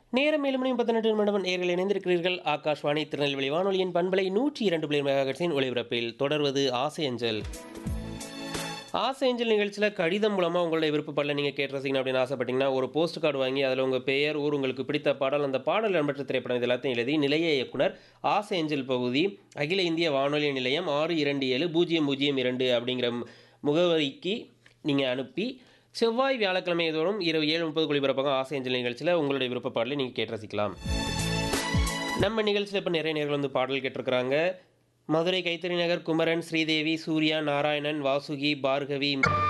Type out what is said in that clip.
நேரம் ஏழு மணி பதினெட்டு நிமிடம் நேரில் இணைந்திருக்கிறீர்கள் ஆகாஷ்வாணி திருநெல்வேலி வானொலியின் பண்பலை நூற்றி இரண்டு புள்ளி மெகாஹெர்ட்ஸின் ஒளிபரப்பில் தொடர்வது ஆசை அஞ்சல் ஆசை அஞ்சல் நிகழ்ச்சியில் கடிதம் மூலமாக உங்களுடைய விருப்பப்படல நீங்கள் கேட்டு ரசிக்கணும் அப்படின்னு ஆசைப்பட்டீங்கன்னா ஒரு போஸ்ட் கார்டு வாங்கி அதில் உங்கள் பெயர் ஊர் உங்களுக்கு பிடித்த பாடல் அந்த பாடல் இடம்பெற்ற திரைப்படம் இது எல்லாத்தையும் எழுதி நிலைய இயக்குனர் ஆசை அஞ்சல் பகுதி அகில இந்திய வானொலி நிலையம் ஆறு இரண்டு ஏழு பூஜ்ஜியம் பூஜ்ஜியம் இரண்டு அப்படிங்கிற முகவரிக்கு நீங்கள் அனுப்பி செவ்வாய் வியாழக்கிழமை தோறும் இரவு ஏழு முப்பது ஒளிபரப்பாக ஆசை அஞ்சல் நிகழ்ச்சியில் உங்களுடைய விருப்ப பாடலை நீங்கள் கேட்டு ரசிக்கலாம் நம்ம நிகழ்ச்சியில் இப்போ நிறைய நேர்கள் வந்து பாடல் கேட்டிருக்கிறாங்க மதுரை கைத்தறி நகர் குமரன் ஸ்ரீதேவி சூர்யா நாராயணன் வாசுகி பார்கவி